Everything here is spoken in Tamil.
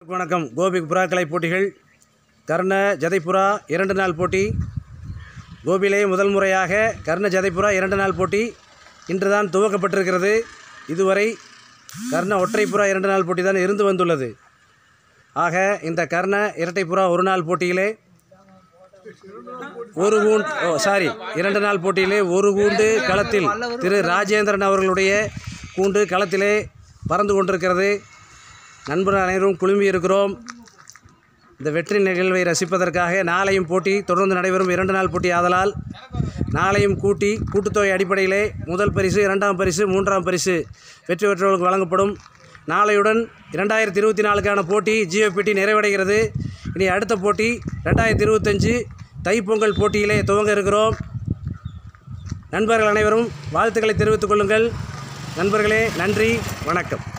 வணக்கம் கோபி புறாக்கலை போட்டிகள் கர்ண ஜதைப்புறா இரண்டு நாள் போட்டி கோபியிலே முதல் முறையாக கர்ண ஜதைப்புறா இரண்டு நாள் போட்டி இன்று தான் துவக்கப்பட்டிருக்கிறது இதுவரை கர்ண ஒற்றைப்புறா இரண்டு நாள் போட்டி தான் இருந்து வந்துள்ளது ஆக இந்த கர்ண இரட்டைப்புறா ஒரு நாள் போட்டியிலே ஒரு கூண்டு ஓ சாரி இரண்டு நாள் போட்டியிலே ஒரு கூண்டு களத்தில் திரு ராஜேந்திரன் அவர்களுடைய கூண்டு களத்திலே பறந்து கொண்டிருக்கிறது நண்பர்கள் அனைவரும் குழுமி இருக்கிறோம் இந்த வெற்றி நிகழ்வை ரசிப்பதற்காக நாளையும் போட்டி தொடர்ந்து நடைபெறும் இரண்டு நாள் போட்டி ஆதலால் நாளையும் கூட்டி கூட்டுத்தொகை அடிப்படையிலே முதல் பரிசு இரண்டாம் பரிசு மூன்றாம் பரிசு வெற்றி பெற்றவர்களுக்கு வழங்கப்படும் நாளையுடன் இரண்டாயிரத்தி இருபத்தி நாலுக்கான போட்டி ஜிஓபிடி நிறைவடைகிறது இனி அடுத்த போட்டி ரெண்டாயிரத்தி இருபத்தஞ்சு தைப்பொங்கல் போட்டியிலே துவங்க இருக்கிறோம் நண்பர்கள் அனைவரும் வாழ்த்துக்களை தெரிவித்துக் கொள்ளுங்கள் நண்பர்களே நன்றி வணக்கம்